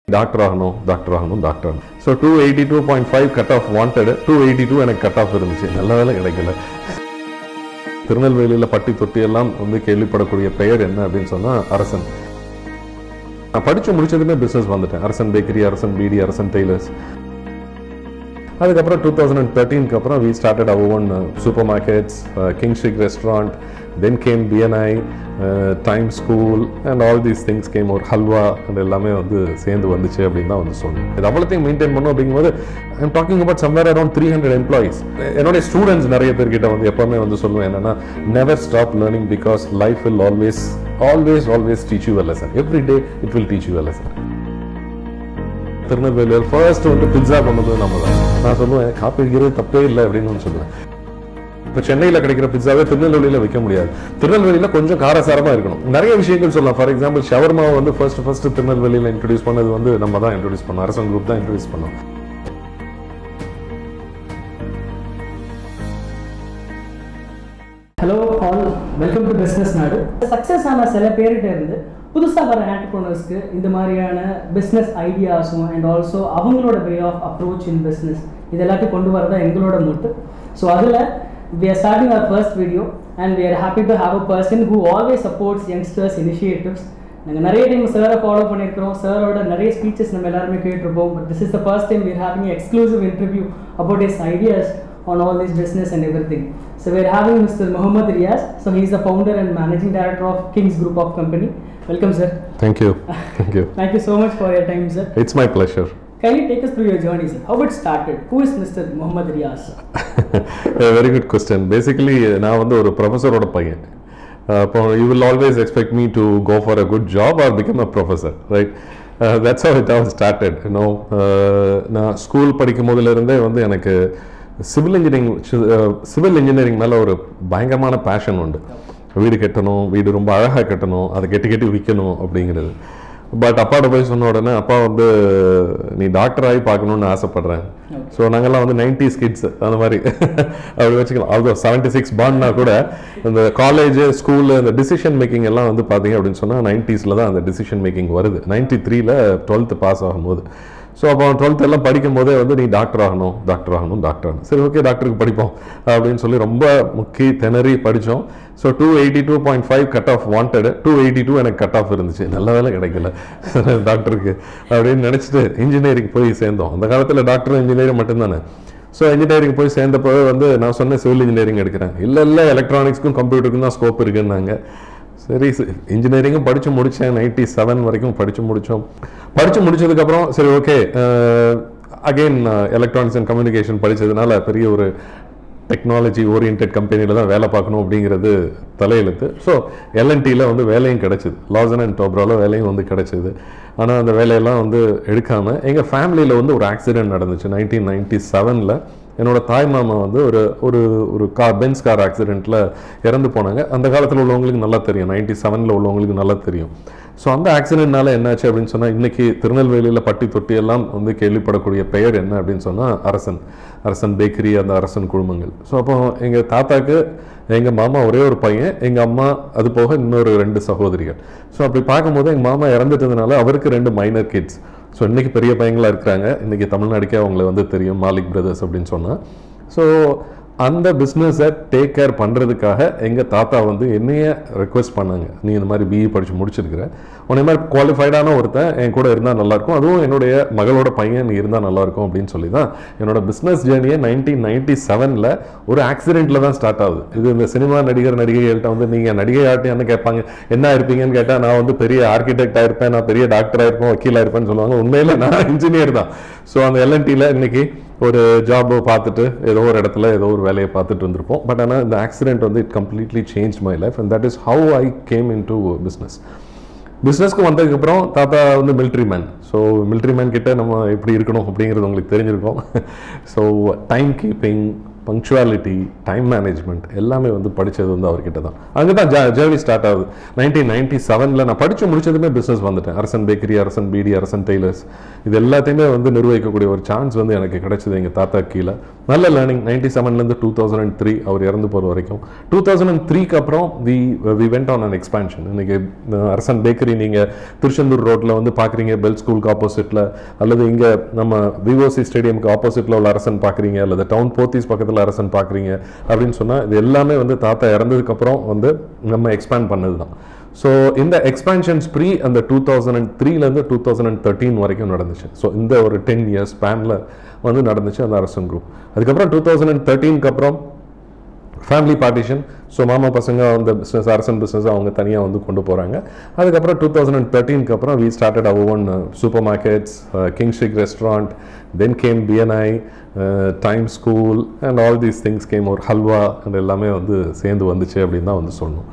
Doctor ஆகணும் doctor ஆகணும் doctor ஆகணும் so two eighty two point five cut off wanted two eighty two எனக்கு cut off இருந்துச்சு நல்ல வேலை கிடைக்கல திருநெல்வேலியில் பட்டி தொட்டி எல்லாம் வந்து கேள்விப்படக்கூடிய பெயர் என்ன அப்படின்னு சொன்னால் அரசன் நான் படித்து முடிச்சதுமே பிஸ்னஸ் வந்துட்டேன் அரசன் பேக்கரி அரசன் பீடி அரசன் டெய்லர்ஸ் அதுக்கப்புறம் டூ தௌசண்ட் அண்ட் தேர்ட்டீனுக்கு அப்புறம் we started our one super markets king street restaurant then came BNI time school and all these things came ஒரு ஹல்வா அது எல்லாமே வந்து சேர்ந்து வந்துச்சு அப்படின்னு தான் வந்து சொன்னேன் இது அவ்வளோத்தையும் மெயின்டைன் பண்ணும் அப்படிங்கும்போது I'm talking about somewhere around three hundred employees என்னுடைய ஸ்டூடெண்ட்ஸ் நிறைய பேர்கிட்ட வந்து எப்போவுமே வந்து சொல்லுவேன் என்னன்னா never stop learning because life will always always always teach you a lesson every day it will teach you a lesson திருநெல்வேலியில் ஃபர்ஸ்ட் வந்து பிட்சா கொண்டது நம்ம தான் நான் சொல்லுவேன் காப்பி அடிக்கிறது தப்பே இல்லை அப்படின்னு வந்து சொல்லுவேன் இப்போ சென்னையில் கிடைக்கிற பிட்சாவே திருநெல்வேலியில் வைக்க முடியாது திருநெல்வேலியில் கொஞ்சம் காரசாரமாக இருக்கணும் நிறைய விஷயங்கள் சொல்லலாம் ஃபார் எக்ஸாம்பிள் ஷவர்மாவை வந்து ஃபர்ஸ்ட் ஃபர்ஸ்ட் திருநெல்வேலியில் இன்ட்ரடியூஸ் பண்ணது வந்து நம்ம தான் இன்ட்ரடியூஸ் பண்ணோம் அரசன் குரூப் தான் இன்ட்ரடியூஸ் பண்ணோம் hello all welcome to business நாடு சக்ஸஸ் ஆன சில பேர்கிட்ட இருந்து புதுசாக வர ஆண்டர்ப்ரோனர்ஸ்க்கு இந்த மாதிரியான பிஸ்னஸ் ஐடியாஸும் அண்ட் ஆல்சோ அவங்களோட way of approach in business இது எல்லாத்தையும் கொண்டு வரதான் எங்களோட மூட்டு ஸோ அதில் we are starting our first video and we are happy to have a person who always supports youngsters initiatives நாங்கள் நிறைய டைம் சாரை ஃபாலோ பண்ணியிருக்கிறோம் சாரோட நிறைய ஸ்பீச்சஸ் நம்ம எல்லாருமே கேட்டிருப்போம் but this is the first time we're having exclusive interview about his ideas on all this business and everything. So we're having Mr. Mohammad Riaz. So he's the founder and managing director of Kings Group of Company. Welcome, sir. Thank you thank you Thank you so much for your time, sir. It's my pleasure Can you take us through your journey, sir? How it started? Who is Mr. Mohammad Riaz? Very good question basically நான் வந்து ஒரு ப்ரொஃபஸரோட பையன் அப்போ you will always expect me to go for a good job or become a professor right that's how it how started no நான் school படிக்கும் போதுலேருந்தே வந்து எனக்கு சிவில் இன்ஜினியரிங் சிவில் இன்ஜினியரிங் மேலே ஒரு பயங்கரமான பேஷன் உண்டு வீடு கட்டணும் வீடு ரொம்ப அழகாக கட்டணும் அதை கெட்டி கெட்டி விற்கணும் அப்படிங்கிறது பட் அப்பாட்ட போய் சொன்ன உடனே அப்பா வந்து நீ டாக்டர் ஆகி பார்க்கணுன்னு ஆசைப்படுறேன் ஸோ நாங்கெல்லாம் வந்து நைன்டிஸ் கிட்ஸ் அந்த மாதிரி அப்படி வச்சுக்கலாம் அது செவன்டி சிக்ஸ் பான்னா கூட இந்த காலேஜ் ஸ்கூலு இந்த டிசிஷன் மேக்கிங் எல்லாம் வந்து பார்த்தீங்க அப்படின்னு சொன்னால் நைன்டிஸில் தான் அந்த டிசிஷன் மேக்கிங் வருது நைன்டி த்ரீல டுவெல்த்து பாஸ் ஆகும்போது ஸோ அப்போ டுவெல்த் எல்லாம் படிக்கும் போதே வந்து நீ டாக்டர் ஆகணும் டாக்டர் ஆகணும் டாக்டர் ஆகணும் சரி ஓகே டாக்டருக்கு படிப்போம் அப்படின்னு சொல்லி ரொம்ப முக்கி திணறி படித்தோம் so two eighty two point five cut off wanted two eighty two எனக்கு கட் ஆஃப் இருந்துச்சு நல்ல வேலை கிடைக்கல டாக்டருக்கு அப்படின்னு நினச்சிட்டு இன்ஜினியரிங் போய் சேர்ந்தோம் அந்த காலத்தில் டாக்டர் இன்ஜினியரிங் மட்டும்தானே ஸோ இன்ஜினியரிங் போய் சேர்ந்தப்போ வந்து நான் சொன்னேன் சிவில் இன்ஜினியரிங் எடுக்கிறேன் இல்லை இல்லை எலக்ட்ரானிக்ஸ்க்கும் கம்ப்யூட்டருக்கும் தான் ஸ்கோப் இருக்குன்னாங்க சரி இன்ஜினியரிங்கும் படித்து முடித்தேன் நைன்டி செவன் வரைக்கும் படித்து முடித்தோம் படித்து முடிச்சதுக்கப்புறம் சரி okay again electronics and communication படித்ததுனால பெரிய ஒரு டெக்னாலஜி ஓரியன்ட் கம்பெனியில் தான் வேலை பார்க்கணும் அப்படிங்கிறது தலையெழுத்து ஸோ எல்என்டியில் வந்து வேலையும் கிடச்சிது லாசன் அண்ட் டோப்ராவில் வேலையும் வந்து கிடச்சிது ஆனால் அந்த வேலையெல்லாம் வந்து எடுக்காமல் எங்கள் ஃபேமிலியில் வந்து ஒரு ஆக்சிடென்ட் நடந்துச்சு நைன்டீன் நைன்டி செவனில் என்னோட தாய் மாமா வந்து ஒரு ஒரு ஒரு கார் பென்ஸ் கார் ஆக்சிடெண்ட்டில் இறந்து போனாங்க அந்த காலத்தில் உள்ளவங்களுக்கு நல்லா தெரியும் நைன்டி செவனில் உள்ளவங்களுக்கு நல்லா தெரியும் ஸோ அந்த ஆக்சிடென்ட்னால என்னாச்சு அப்படின்னு சொன்னால் இன்றைக்கி திருநெல்வேலியில் பட்டி தொட்டி எல்லாம் வந்து கேள்விப்படக்கூடிய பெயர் என்ன அப்படின்னு சொன்னால் அரசன் அரசன் பேக்கரி அந்த அரசன் குழுமங்கள் ஸோ அப்போ எங்கள் தாத்தாக்கு எங்கள் மாமா ஒரே ஒரு பையன் எங்கள் அம்மா அது போக இன்னொரு ரெண்டு சகோதரிகள் ஸோ அப்படி பார்க்கும்போது எங்கள் மாமா இறந்துட்டதுனால அவருக்கு ரெண்டு மைனர் கிட்ஸ் ஸோ இன்றைக்கி பெரிய பையங்களாக இருக்கிறாங்க இன்றைக்கி தமிழ்நாடுக்கே அவங்கள வந்து தெரியும் மாலிக் பிரதர்ஸ் அப்படின்னு சொன்னால் ஸோ அந்த பிஸ்னஸை டேக் கேர் பண்ணுறதுக்காக எங்கள் தாத்தா வந்து என்னைய ரெக்வஸ்ட் பண்ணாங்க நீ இந்த மாதிரி பிஇ படித்து முடிச்சிருக்கிற உன்னை மாதிரி குவாலிஃபைடான ஒருத்தன் என் கூட இருந்தால் நல்லாயிருக்கும் அதுவும் என்னுடைய மகளோட பையன் நீ இருந்தால் நல்லாயிருக்கும் அப்படின்னு சொல்லி தான் என்னோட பிஸ்னஸ் ஜேர்னியை நைன்டீன் நைன்டி செவனில் ஒரு ஆக்சிடெண்ட்டில் தான் ஸ்டார்ட் ஆகுது இது இந்த சினிமா நடிகர் நடிகைகள்கிட்ட வந்து நீங்கள் நடிகை ஆட்டியான்னு கேட்பாங்க என்ன இருப்பீங்கன்னு கேட்டால் நான் வந்து பெரிய ஆர்கிடெக்டாக இருப்பேன் நான் பெரிய டாக்டராக இருப்பேன் வக்கீலாக இருப்பேன்னு சொல்லுவாங்க உண்மையில் நான் இன்ஜினியர் தான் ஸோ அந்த எல்என்டியில் இன்னைக்கு ஒரு ஜாப் பார்த்துட்டு ஏதோ ஒரு இடத்துல ஏதோ ஒரு வேலையை பார்த்துட்டு இருந்திருப்போம் பட் ஆனால் இந்த ஆக்சிடென்ட் வந்து it completely change my life and that is how I came into business பிஸ்னஸ்க்கு வந்ததுக்கப்புறம் தாத்தா வந்து military man so military man கிட்ட நம்ம எப்படி இருக்கணும் அப்படிங்கிறது உங்களுக்கு தெரிஞ்சிருக்கும் so time keeping punctuality time management எல்லாமே வந்து படித்தது வந்து அவர்கிட்ட தான் அங்கே தான் ஜ ஜேர்னி ஸ்டார்ட் ஆகுது நைன்டீன் நைன்டி செவனில் நான் படித்து முடிச்சதுமே பிஸ்னஸ் வந்துட்டேன் அரசன் பேக்கரி அரசன் பீடி அரசன் டெய்லர்ஸ் இது எல்லாத்தையுமே வந்து நிர்வகிக்கக்கூடிய ஒரு சான்ஸ் வந்து எனக்கு கிடைச்சது எங்கள் தாத்தா கீழே நல்ல லேர்னிங் நைன்டி செவன்லேருந்து டூ தௌசண்ட் அண்ட் த்ரீ அவர் இறந்து போகிற வரைக்கும் டூ தௌசண்ட் அண்ட் த்ரீக்கு அப்புறம் we we went on an expansion இன்னைக்கு அஹ், அரசன் பேக்கரி நீங்கள் திருச்செந்தூர் ரோட்டில் வந்து பார்க்குறீங்க பெல் ஸ்கூலுக்கு ஆப்போசிட்டில் அல்லது இங்கே நம்ம விவோசி ஸ்டேடியமுக்கு ஆப்போசிட்டில் உள்ள அரசன் பார்க்குறீங்க அல்லது டவுன் போத்தீஸ் பக்கத்தில் அரசன் பார்க்குறீங்க அப்படின்னு சொன்னால் இது எல்லாமே வந்து தாத்தா இறந்ததுக்கப்புறம் வந்து நம்ம எக்ஸ்பேண்ட் பண்ணது தான் ஸோ இந்த எக்ஸ்பான்ஷன் ஸ்ப்ரீ அந்த டூ தௌசண்ட் அண்ட் த்ரீலேருந்து டூ தௌசண்ட் அண்ட் தேர்ட்டீன் வரைக்கும் நடந்துச்சு ஸோ இந்த ஒரு டென் இயர்ஸ் ஸ்பேனில் வந்து நடந்துச்சு அந்த அரசன் குரூப் அதுக்கப்புறம் டூ தௌசண்ட் அண்ட் தேர்ட்டீனுக்கு அப்புறம் ஃபேமிலி பார்ட்டிஷன் ஸோ மாமா பசங்க அந்த பிஸ்னஸ் அரசன் பிஸ்னஸ் அவங்க தனியாக வந்து கொண்டு போகிறாங்க அதுக்கப்புறம் டூ தௌசண்ட் அண்ட் தேர்ட்டீனுக்கு அப்புறம் we started our one super markets கிங்ஷிக் restaurant then came BNI time school and all these things came ஒரு ஹல்வா அண்ட் எல்லாமே வந்து சேர்ந்து வந்துச்சு அப்படின்னு தான் வந்து சொல்லணும்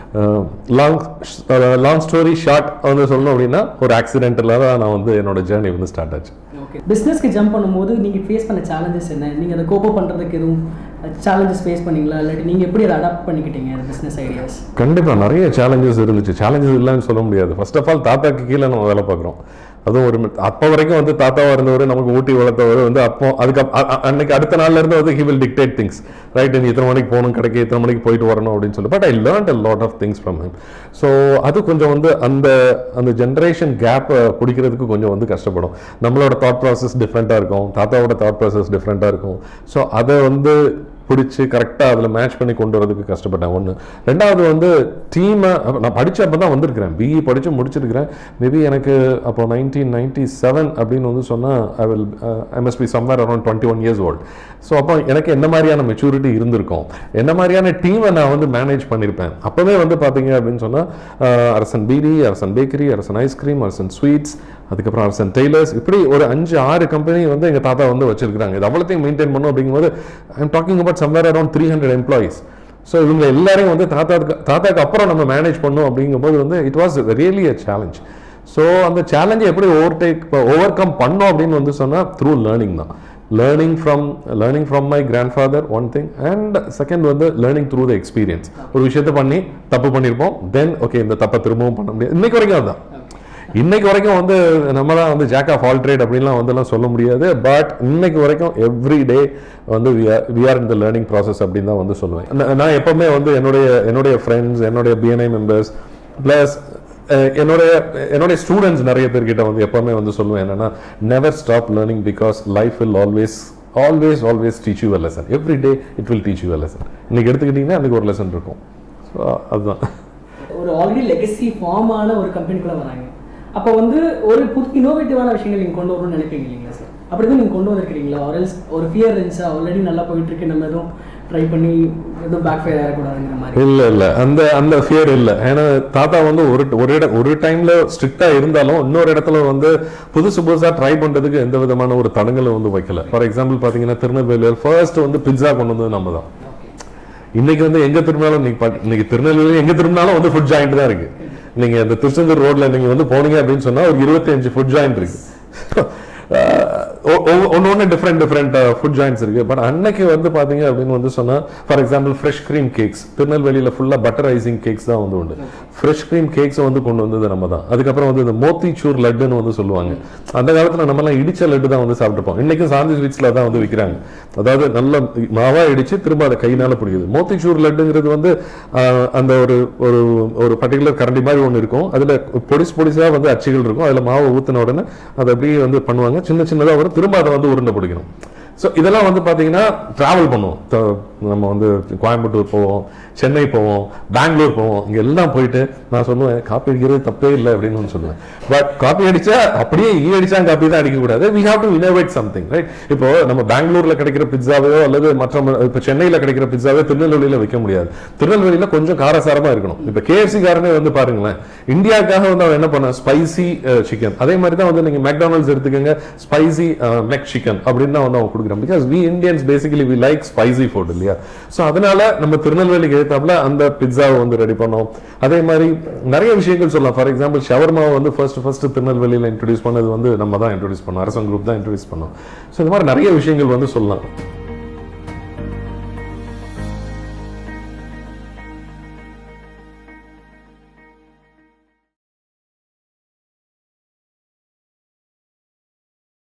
லாங் லாங் ஸ்டோரி ஷார்ட் வந்து சொல்லணும் அப்படின்னா ஒரு ஆக்சிடென்ட்டில் தான் நான் வந்து என்னோட ஜேர்னி வந்து ஸ்டார்ட் ஆச்சு ஓகே பிஸ்னஸ்க்கு ஜம்ப் பண்ணும்போது நீங்கள் ஃபேஸ் பண்ண சேலஞ்சஸ் என்ன நீங்கள் அதை கோப்போ பண்ணுறதுக்கு எதுவும் சேலஞ்சஸ் ஃபேஸ் பண்ணீங்களா இல்லாட்டி நீங்கள் எப்படி அதை அடாப்ட் பண்ணிக்கிட்டீங்க அந்த பிஸ்னஸ் ஐடியாஸ் கண்டிப்பாக நிறைய சேலஞ்சஸ் இருந்துச்சு சேலஞ்சஸ் இல்லைன்னு சொல்ல முடியாது ஃபர்ஸ்ட் ஆஃப் ஆல் தாத்தாக்கு கீழே நம்ம வேலை பார்க்குறோம் அதுவும் ஒரு அப்போ வரைக்கும் வந்து தாத்தாவா இருந்தவர் நமக்கு ஊட்டி வளர்த்தவர் வந்து அப்போ அதுக்கு அப்- அ- அ- அன்னைக்கு அடுத்த நாள்ல இருந்து வந்து he will dictate things right நீ இத்தனை மணிக்கு போகணும் கடைக்கு இத்தனை மணிக்கு போயிட்டு வரணும் அப்படின்னு சொல்லி but I learned a lot of things from him so அது கொஞ்சம் வந்து அந்த அந்த ஜென்ரேஷன் கேப்பை பிடிக்கிறதுக்கு கொஞ்சம் வந்து கஷ்டப்படும் நம்மளோட தாட் ப்ராசஸ் டிஃப்ரெண்ட்டாக இருக்கும் தாத்தாவோட தாட் ப்ராசஸ் டிஃப்ரெண்ட்டாக இருக்கும் ஸோ அதை வந்து பிடிச்சி கரெக்டாக அதில் மேட்ச் பண்ணி கொண்டு வரதுக்கு கஷ்டப்பட்டேன் ஒன்று ரெண்டாவது வந்து டீமை நான் படிச்ச அப்போ தான் வந்திருக்கிறேன் பிஇ படித்து முடிச்சிருக்கிறேன் மேபி எனக்கு அப்போ நைன்டீன் நைன்டி செவன் அப்படின்னு வந்து சொன்னால் ஐ வில் எம்எஸ் be somewhere around twenty one years old so அப்போ எனக்கு என்ன மாதிரியான மெச்சூரிட்டி இருந்திருக்கும் என்ன மாதிரியான டீமை நான் வந்து மேனேஜ் பண்ணியிருப்பேன் அப்போவே வந்து பார்த்தீங்க அப்படின்னு சொன்னால் அரசன் பீடி அரசன் பேக்கரி அரசன் ஐஸ்கிரீம் அரசன் ஸ்வீட்ஸ் அதுக்கப்புறம் அரசன் டெய்லர்ஸ் இப்படி ஒரு அஞ்சு ஆறு கம்பெனி வந்து எங்கள் தாத்தா வந்து வச்சிருக்காங்க இது அவ்வளோத்தையும் மெயின்டைன் பண்ணும் அப்படிங்கும்போது I am talking about somewhere around three hundred employees so இவங்க எல்லாரையும் வந்து தாத்தாக்கு தாத்தாக்கு அப்புறம் நம்ம மேனேஜ் பண்ணோம் அப்படிங்கும்போது வந்து it was really a challenge so அந்த சேலஞ்சை எப்படி ஓவர் டேக் ஓவர் கம் பண்ணோம் அப்படின்னு வந்து சொன்னால் த்ரூ லேர்னிங் தான் learning from learning from my grandfather one thing and second வந்து லேர்னிங் த்ரூ த எக்ஸ்பீரியன்ஸ் ஒரு விஷயத்த பண்ணி தப்பு பண்ணியிருப்போம் தென் ஓகே இந்த தப்பை திரும்பவும் பண்ண முடியாது இன்னைக்கு வரைக்கும் அதுதான் இன்னைக்கு வரைக்கும் வந்து நம்ம தான் வந்து ஜாக் ஆஃப் ஆல் ட்ரேட் அப்படின்லாம் வந்துலாம் சொல்ல முடியாது பட் இன்னைக்கு வரைக்கும் எவ்ரி டே வந்து we are in the learning process அப்படின்னு தான் வந்து சொல்லுவேன் நான் நான் எப்பவுமே வந்து என்னுடைய என்னுடைய ஃப்ரெண்ட்ஸ் என்னுடைய பிஎன்ஐ மெம்பர்ஸ் ப்ளஸ் என்னுடைய என்னுடைய ஸ்டூடெண்ட்ஸ் நிறைய பேர்கிட்ட வந்து எப்பவுமே வந்து சொல்லுவேன் என்னன்னா never stop learning because life will always always always teach you a lesson every day it will teach you a lesson இன்னைக்கு எடுத்துக்கிட்டிங்கன்னா அன்றைக்கி ஒரு லெசன் இருக்கும் ஸோ அதுதான் ஒரு ஆல்ரெடி லெகசி ஃபார்ம் ஆன ஒரு கம்பெனிக்குள்ள வராங்க அப்போ வந்து ஒரு புது இன்னோவேட்டிவான விஷயங்கள் நீங்கள் கொண்டு வரணும்னு நினைப்பீங்க இல்லைங்களா சார் அப்படி தான் நீங்கள் கொண்டு வந்திருக்கிறீங்களா ஒரு ஒரு ஃபியர் இருந்துச்சா ஆல்ரெடி நல்லா போயிட்டு இருக்கு நம்ம எதுவும் ட்ரை பண்ணி எதுவும் பேக் ஃபயர் ஆகக்கூடாதுங்கிற மாதிரி இல்ல இல்ல அந்த அந்த ஃபியர் இல்ல ஏன்னா தாத்தா வந்து ஒரு ஒரு இட ஒரு டைம்ல ஸ்ட்ரிக்டா இருந்தாலும் இன்னொரு இடத்துல வந்து புதுசு புதுசா ட்ரை பண்றதுக்கு எந்த விதமான ஒரு தடங்களும் வந்து வைக்கல ஃபார் எக்ஸாம்பிள் பாத்தீங்கன்னா திருநெல்வேலியில் ஃபர்ஸ்ட் வந்து பிட்சா கொண்டு வந்தது நம்ம தான் இன்னைக்கு வந்து எங்க திரும்பினாலும் இன்னைக்கு பாத்து- இன்னைக்கு திருநெல்வேலி எங்க திரும்பினாலும் வந்து ஃபுட் ஜாயிண்ட் தான் இருக்கு நீங்க இந்த திருச்செந்தூர் ரோட்ல நீங்க வந்து போனீங்க அப்படின்னு சொன்னா ஒரு இருபத்தி அஞ்சு ஃபுட் ஜாயிண்ட் இருக்கு ஒன்று ஒன்று டிஃப்ரெண்ட் டிஃப்ரெண்ட் ஃபுட் ஜாயின்ஸ் இருக்கு பட் அன்னைக்கு வந்து பாத்தீங்க அப்படின்னு வந்து சொன்னா for example fresh cream cakes திருநெல்வேலியில ஃபுல்லா பட்டர் ஐசிங் கேக்ஸ் தான் வந்து உண்டு ஃப்ரெஷ் க்ரீம் கேக்ஸ் வந்து கொண்டு வந்தது நம்ம தான் அதுக்கப்புறம் வந்து இந்த மோத்திச்சூர் லட்டுன்னு வந்து சொல்லுவாங்க அந்த காலத்துல நம்ம எல்லாம் இடிச்ச லட்டு தான் வந்து சாப்பிட்டுப்போம் இன்னைக்கு சாந்தி ஸ்வீட்ஸ்ல தான் வந்து விற்கிறாங்க அதாவது நல்ல மாவா இடிச்சு திரும்ப அதை கையினால பிடிக்குது மோத்திச்சூர் லட்டுங்கிறது வந்து ஆஹ், அந்த ஒரு ஒரு ஒரு பர்டிகுலர் கரண்டி மாதிரி ஒன்று இருக்கும் அதுல பொடிசு பொடிசா வந்து அச்சுகள் இருக்கும் அதுல மாவை ஊத்தின உடனே அதை அப்படியே வந்து பண்ணுவாங்க சின்ன சின்னதா வரும் திரும்ப அதை வந்து உருண்டை பிடிக்கணும் ஸோ இதெல்லாம் வந்து பாத்தீங்கன்னா டிராவல் பண்ணுவோம் த- நம்ம வந்து கோயம்புத்தூர் போவோம் சென்னை போவோம் பெங்களூர் போவோம் இங்க எல்லாம் போயிட்டு நான் சொல்லுவேன் காப்பி அடிக்கிறது தப்பே இல்லை அப்படின்னு வந்து சொல்லுவேன் பட் காப்பி அடிச்சா அப்படியே ஈ அடிச்சா காப்பி தான் அடிக்க கூடாது we have to innovate something right இப்போ நம்ம பெங்களூர்ல கிடைக்கிற பிட்சாவையோ அல்லது மற்ற ம- இப்போ சென்னையில கிடைக்கிற பிட்சாவே திருநெல்வேலியில வைக்க முடியாது திருநெல்வேலியில கொஞ்சம் காரசாரமா இருக்கணும் இப்போ கேஎஃப்சி காரனே வந்து பாருங்களேன் இந்தியாவுக்காக வந்து அவன் என்ன பண்ண ஸ்பைசி சிக்கன் அதே மாதிரி தான் வந்து நீங்க மெக்டானல்ட்ஸ் எடுத்துக்கோங்க ஸ்பைசி மெக் சிக்கன் அப்படின்னு தான் வந்து அவன் கொடுக்குறான் because we Indians basically we like spicy food இல்லையா ஸோ அதனால நம்ம திருநெல்வேலிக்கு ஏத்தாப்புல அந்த பிட்சாவை வந்து ரெடி பண்ணோம் அதே மாதிரி நிறைய விஷயங்கள் சொல்லலாம் ஃபார் எக்ஸாம்பிள் ஷவர்மாவை வந்து ஃபர்ஸ்ட் ஃபர்ஸ்ட் திருநெல்வேலியில் இன்ட்ரடியூஸ் பண்ணது வந்து நம்ம தான் இன்ட்ரடியூஸ் பண்ணோம் அரசன் குரூப் தான் இன்ட்ரடியூஸ் பண்ணோம் ஸோ இந்த மாதிரி நிறைய விஷயங்கள் வந்து சொல்லலாம்